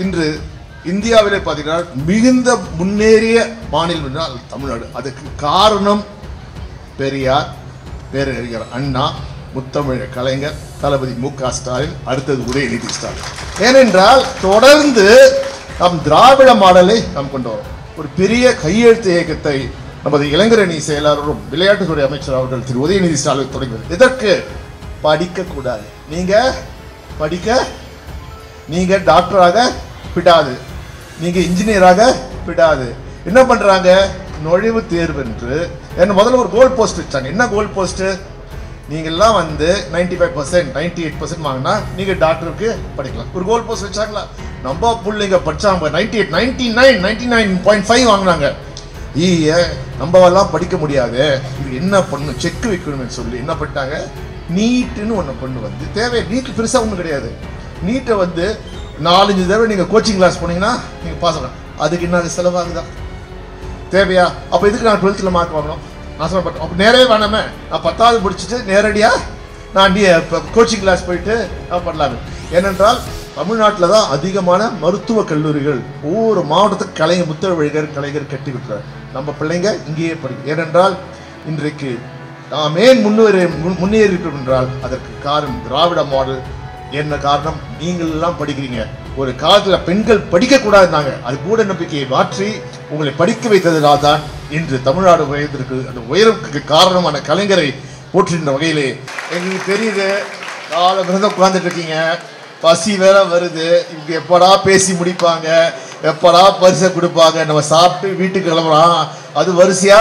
இன்று இந்தியாவிலே பார்த்தீங்கன்னா மிகுந்த முன்னேறிய மாநிலம் என்றால் தமிழ்நாடு அதுக்கு காரணம் பெரியார் பேரறிஞர் அண்ணா முத்தமிழ் கலைஞர் தளபதி மு க ஸ்டாலின் அடுத்தது உதயநிதி ஸ்டாலின் ஏனென்றால் தொடர்ந்து நம் திராவிட மாடலை நாம் கொண்டு வரோம் ஒரு பெரிய கையெழுத்து இயக்கத்தை நமது இளைஞரணி செயலாளரும் விளையாட்டுத்துறை அமைச்சர் அவர்கள் திரு உதயநிதி ஸ்டாலின் தொடங்கினார் இதற்கு படிக்க கூடாது நீங்க படிக்க நீங்க டாக்டராக விடாது நீங்க இன்ஜினியராக விடாது என்ன பண்றாங்க நுழைவுத் தேர்வு என்று என்ன முதல்ல ஒரு கோல் போஸ்ட் வச்சாங்க என்ன கோல் போஸ்ட் நீங்க எல்லாம் வந்து 95% five percent ninety eight percent வாங்கினா நீங்க டாக்டருக்கு படிக்கலாம் ஒரு கோல் போஸ்ட் வச்சாங்களா நம்ம பிள்ளைங்க படிச்சாங்க ninety eight ninety nine ninety nine point five வாங்கினாங்க ஈய நம்மவெல்லாம் படிக்க முடியாது இது என்ன பண்ணணும் செக் வைக்கணும்னு சொல்லி என்ன பண்ணிட்டாங்க நீட்டுன்னு ஒன்று கொண்டு வந்து தேவை நீட் பெருசாக ஒன்றும் கிடையாது நீட்டை வந்து நாலஞ்சு தடவை நீங்கள் கோச்சிங் கிளாஸ் போனீங்கன்னா நீங்கள் பாஸ் ஆகலாம் அதுக்கு என்ன செலவாகுதா தேவையா அப்போ இதுக்கு நான் டுவெல்த்தில் மார்க் வாங்கணும் நான் சொல்ல பட் அப்போ நேரே வேணாமே நான் பத்தாவது முடிச்சுட்டு நேரடியாக நான் டி கோச்சிங் கிளாஸ் போயிட்டு நான் பண்ணலாமே ஏனென்றால் தமிழ்நாட்டில் தான் அதிகமான மருத்துவ கல்லூரிகள் ஒவ்வொரு மாவட்டத்துக்கு கலைஞர் முத்தமிழர் கலைஞர் கட்டி விட்டுறாரு நம்ம பிள்ளைங்க இங்கேயே படிக்கும் ஏனென்றால் இன்றைக்கு நாம் ஏன் முன்னேறி முன்- முன்னேறி இருக்கிறோம் என்றால் அதற்கு காரணம் திராவிட மாடல் என்ன காரணம் நீங்கள் எல்லாம் படிக்கிறீங்க ஒரு காலத்துல பெண்கள் படிக்க கூடாதுனாங்க அது கூட நம்பிக்கையை மாற்றி உங்களை படிக்க வைத்ததினால் தான் இன்று தமிழ்நாடு உயர்ந்திருக்கு அந்த உயர்வுக்கு காரணமான கலைஞரை போற்றுகின்ற வகையிலே எங்களுக்கு தெரியுது காலை விரதம் உட்கார்ந்துட்டு இருக்கீங்க பசி வேற வருது இவங்க எப்படா பேசி முடிப்பாங்க எப்படா பரிசை கொடுப்பாங்க நம்ம சாப்பிட்டு வீட்டுக்கு கிளம்புறோம் அது வரிசையா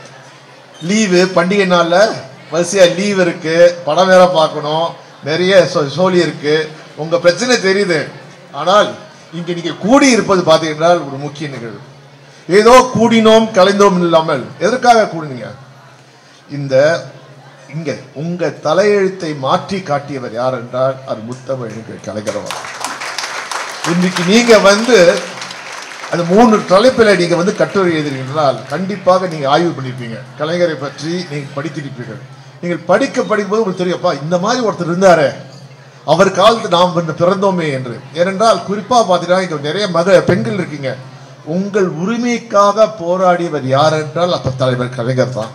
லீவு பண்டிகை நாளில் வரிசையாக லீவ் இருக்கு படம் வேற பார்க்கணும் நிறைய சோ- சோலி இருக்கு உங்க பிரச்சனை தெரியுது ஆனால் இங்க நீங்க கூடி இருப்பது பார்த்தீங்கன்னா ஒரு முக்கிய நிகழ்வு ஏதோ கூடினோம் கலைந்தோம் இல்லாமல் எதற்காக கூடினீங்க இந்த இங்க உங்க தலையெழுத்தை மாற்றி காட்டியவர் யார் என்றால் அது முத்தமிழ் கலைஞர் அவர்கள். இன்னைக்கு நீங்க வந்து அந்த மூணு தலைப்பில் நீங்க வந்து கட்டுரை எழுதுகிறீர்களால் கண்டிப்பாக நீங்க ஆய்வு பண்ணியிருப்பீங்க கலைஞரை பற்றி நீங்க படித்திருப்பீர்கள் நீங்கள் படிக்க படிக்கும்போது உங்களுக்கு தெரியும் அப்பா இந்த மாதிரி ஒருத்தர் இருந்தாரே அவர் காலத்து நாம் வந்து பிறந்தோமே என்று ஏனென்றால் குறிப்பா பார்த்தீங்கன்னா இங்க நிறைய மக பெண்கள் இருக்கீங்க உங்கள் உரிமைக்காக போராடியவர் யார் என்றால் அப்ப தலைவர் கலைஞர் தான்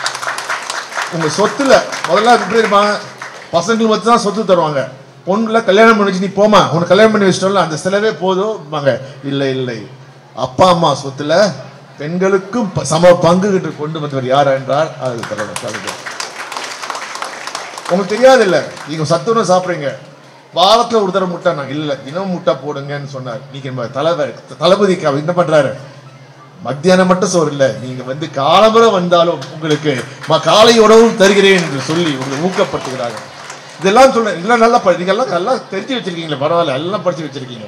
உங்க சொத்துல முதல்ல எப்படி தெரியுமா பசங்களுக்கு மட்டும் தான் சொத்து தருவாங்க பொண்ணுல கல்யாணம் பண்ணி வச்சு நீ போமா உனக்கு கல்யாணம் பண்ணி வச்சிட்டோம்ல அந்த செலவே போதும் வாங்க இல்லை இல்லை அப்பா அம்மா சொத்துல பெண்களுக்கும் ப- சம பங்கு என்று கொண்டு வந்தவர் யார் என்றால் அது தலைவர் கலைஞர் உங்களுக்கு தெரியாது இல்ல நீங்க சத்துணவு சாப்பிடுறீங்க வாரத்துல ஒரு தடவை முட்டை நான் இல்ல தினம் முட்டை போடுங்கன்னு சொன்னார் நீங்க நம்ம தலைவர் தளபதிக்கு அவர் என்ன பண்றாரு மத்தியானம் மட்டும் சோறு இல்ல நீங்க வந்து காலமுறை வந்தாலும் உங்களுக்கு ம- காலை உணவும் தருகிறேன் என்று சொல்லி உங்களை ஊக்கப்படுத்துகிறாங்க இதெல்லாம் சொல்றேன் இதெல்லாம் நல்லா படி நீங்க எல்லாம் நல்லா தெரிஞ்சு வச்சிருக்கீங்களே பரவாயில்ல எல்லாம் படிச்சு வச்சிருக்கீங்க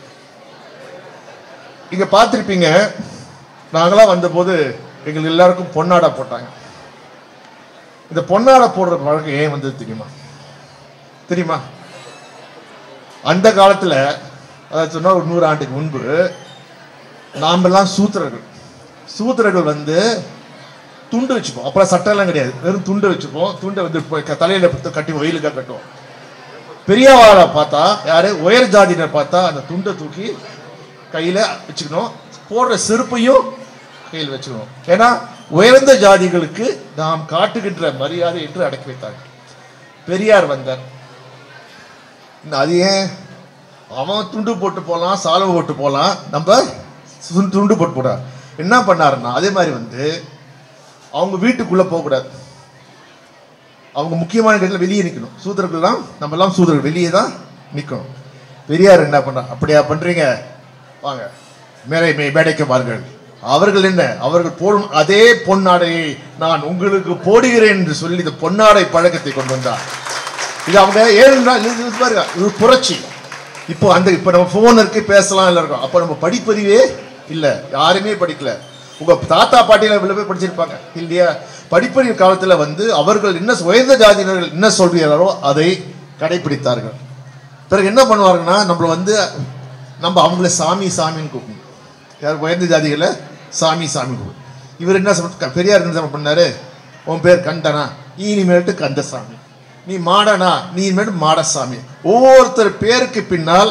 இங்க பார்த்திருப்பீங்க நாங்களாம் வந்தபோது எங்களுக்கு எல்லாருக்கும் பொன்னாடை போட்டாங்க இந்த பொன்னாடை போடுற பழக்கம் ஏன் வந்தது தெரியுமா தெரியுமா அந்த காலத்துல அதாவது சொன்னா ஒரு நூறு ஆண்டுக்கு முன்பு நாமெல்லாம் சூத்திரர்கள் சூத்திரர்கள் வந்து துண்டு வச்சுப்போம் அப்புறம் சட்டையெல்லாம் கிடையாது வெறும் துண்டு வச்சுப்போம் துண்டை வந்து இப்ப க- தலையில பத்து கட்டி வெயிலுக்காக கட்டுவோம் பெரியவாளை பார்த்தா யாரு உயர் ஜாதியினர் பார்த்தா அந்த துண்டை தூக்கி கையில வச்சுக்கணும் போடுற செருப்பையும் கையில் வச்சுக்கணும் ஏன்னா உயர்ந்த ஜாதிகளுக்கு நாம் காட்டுகின்ற மரியாதை என்று அடக்கி வைத்தாங்க பெரியார் வந்தார் இந்த அது ஏன் அவன் துண்டு போட்டு போகலாம் சாலவை போட்டு போகலாம் நம்ம சுண்டு- துண்டு போட்டு போட என்ன பண்ணாருன்னா அதே மாதிரி வந்து அவங்க வீட்டுக்குள்ள போகக்கூடாது அவங்க முக்கியமான இடத்துல வெளியே நிற்கணும் சூத்திரர்கள்லாம் நம்ம எல்லாம் சூத்திரர்கள் வெளியே தான் நிற்கணும் பெரியார் என்ன பண்றா அப்படியா பண்றீங்க வாங்க மேடை மே- மேடைக்கு வாருங்கள் அவர்கள் என்ன அவர்கள் போடும் அதே பொன்னாடையை நான் உங்களுக்கு போடுகிறேன் என்று சொல்லி இந்த பொன்னாடை பழக்கத்தை கொண்டு வந்தார் இது அவங்க ஏனென்றால் இது இது பாருங்க இது புரட்சி இப்போ அந்த இப்போ நம்ம ஃபோன் இருக்கு பேசலாம் எல்லாம் இருக்கும் அப்போ நம்ம படிப்பறிவே இல்லை யாருமே படிக்கல உங்க தாத்தா பாட்டியில இவ்வளவு பேர் படிச்சிருப்பாங்க இல்லையா படிப்பறிவு காலத்துல வந்து அவர்கள் என்ன உயர்ந்த ஜாதியினர்கள் என்ன சொல்கிறாரோ அதை கடைபிடித்தார்கள் பிறகு என்ன பண்ணுவாருன்னா நம்மள வந்து நம்ம அவங்கள சாமி சாமின்னு கூப்பிடணும் யார் உயர்ந்த ஜாதிகளை சாமி சாமி கூப்பிடும் இவர் என்ன சொல்ற பெரியார் என்ன தெரியுமா பண்ணாரு உன் பேர் கண்டனா இனிமேட்டு கந்தசாமி நீ மாடனா நீ இனிமேட்டு மாடசாமி ஒவ்வொருத்தர் பேருக்கு பின்னால்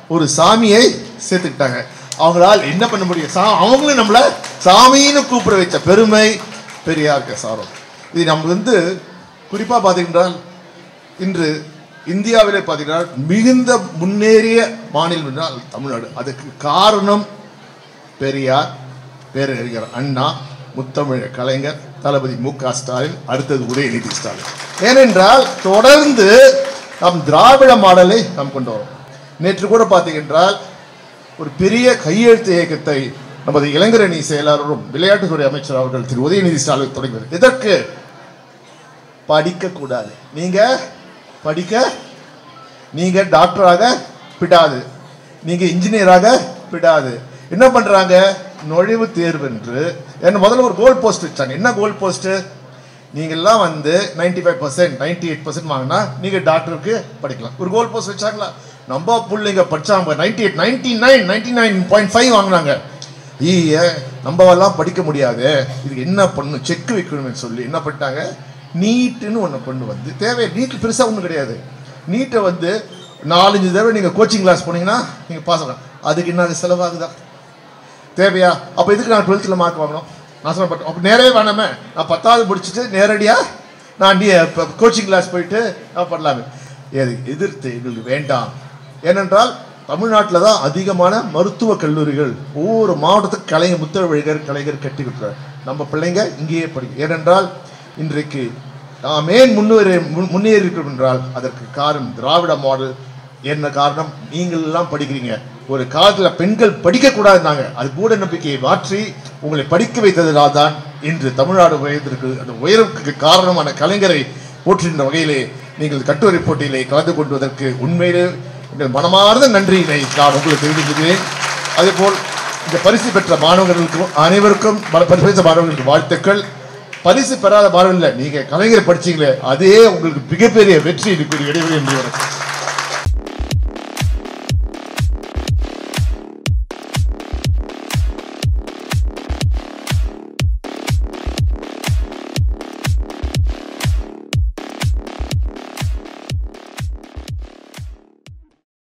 ஒரு சாமியை சேர்த்துக்கிட்டாங்க அவங்களால் என்ன பண்ண முடியும் சா அவங்களும் நம்மள சாமின்னு கூப்பிட வச்ச பெருமை பெரியாருக்கு சாரம் இது நம்ம வந்து குறிப்பாக பார்த்தீங்கன்னா இன்று இந்தியாவிலே பார்த்தீங்கன்னா மிகுந்த முன்னேறிய மாநிலம் என்றால் தமிழ்நாடு அதுக்கு காரணம் பெரியார் பேரறிஞர் அண்ணா முத்தமிழ் கலைஞர் தளபதி மு க ஸ்டாலின் அடுத்தது உதயநிதி ஸ்டாலின் ஏனென்றால் தொடர்ந்து நாம் திராவிட மாடலை நாம் கொண்டு வரோம் நேற்று கூட பார்த்தீங்கன்றால் ஒரு பெரிய கையெழுத்து இயக்கத்தை நமது இளைஞரணி செயலாளரும் விளையாட்டுத்துறை அமைச்சர் அவர்கள் திரு உதயநிதி ஸ்டாலின் தொடங்கினார் இதற்கு படிக்கக்கூடாது நீங்க படிக்க நீங்க டாக்டராக விடாது நீங்க இன்ஜினியராக விடாது என்ன பண்றாங்க நுழைவுத் தேர்வு என்று என்ன முதல்ல ஒரு கோல் போஸ்ட் வச்சாங்க என்ன கோல் போஸ்ட் நீங்கெல்லாம் வந்து 95% five percent ninety eight percent வாங்கினா நீங்க டாக்டருக்கு படிக்கலாம் ஒரு கோல் போஸ்ட் வச்சாங்களா நம்ம பிள்ளைங்க படிச்சாங்க ninety eight ninety nine ninety nine point five வாங்கினாங்க ஈய நம்மவெல்லாம் படிக்க முடியாது இதுக்கு என்ன பண்ணணும் செக் வைக்கணும்னு சொல்லி என்ன பண்ணிட்டாங்க நீட்டுன்னு ஒன்று கொண்டு வந்து தேவை நீட்டு பெருசாக ஒன்றும் கிடையாது நீட்டை வந்து நாலஞ்சு தடவை நீங்கள் கோச்சிங் கிளாஸ் போனீங்கன்னா நீங்கள் பாஸ் ஆகலாம் அதுக்கு என்ன செலவாகுதா தேவையா அப்போ இதுக்கு நான் டுவெல்த்தில் மார்க் வாங்கணும் நான் சொல்லப்பட்டேன் அப்போ நேரவே வேணாமே நான் பத்தாவது முடிச்சுட்டு நேரடியாக நான் நீ இப்போ கோச்சிங் கிளாஸ் போயிட்டு நான் பண்ணலாமே எது எதிர்த்து எங்களுக்கு வேண்டாம் ஏனென்றால் தமிழ்நாட்டில் தான் அதிகமான மருத்துவக் கல்லூரிகள் ஒவ்வொரு மாவட்டத்துக்கு கலைஞர் முத்தமிழர் கலைஞர் கட்டி விட்டுறார் நம்ம பிள்ளைங்க இங்கேயே படிக்கும் ஏனென்றால் இன்றைக்கு நாம் ஏன் முன்னேறி முன்- முன்னேறி இருக்கிறோம் என்றால் அதற்கு காரணம் திராவிட மாடல் என்ன காரணம் நீங்கள் எல்லாம் படிக்கிறீங்க ஒரு காலத்துல பெண்கள் படிக்க கூடாதுனாங்க அது கூட நம்பிக்கையை மாற்றி உங்களை படிக்க வைத்ததினால் தான் இன்று தமிழ்நாடு உயர்ந்திருக்கு அந்த உயர்வுக்கு காரணமான கலைஞரை போற்றுகின்ற வகையிலே நீங்கள் கட்டுரை போட்டியிலே கலந்து கொள்வதற்கு உண்மையிலே எங்கள் மனமார்ந்த நன்றியினை நான் உங்களுக்கு தெரிவிக்கிறேன் அதேபோல் இந்த பரிசு பெற்ற மாணவர்களுக்கும் அனைவருக்கும் பல- பரிசு பெற்ற மாணவர்களுக்கு வாழ்த்துக்கள் பரிசு பெறாத மாணவர்கள் நீங்க கலைஞரை படிச்சீங்களே அதே உங்களுக்கு மிகப்பெரிய வெற்றி இதுக்கு இடைவெளி என்று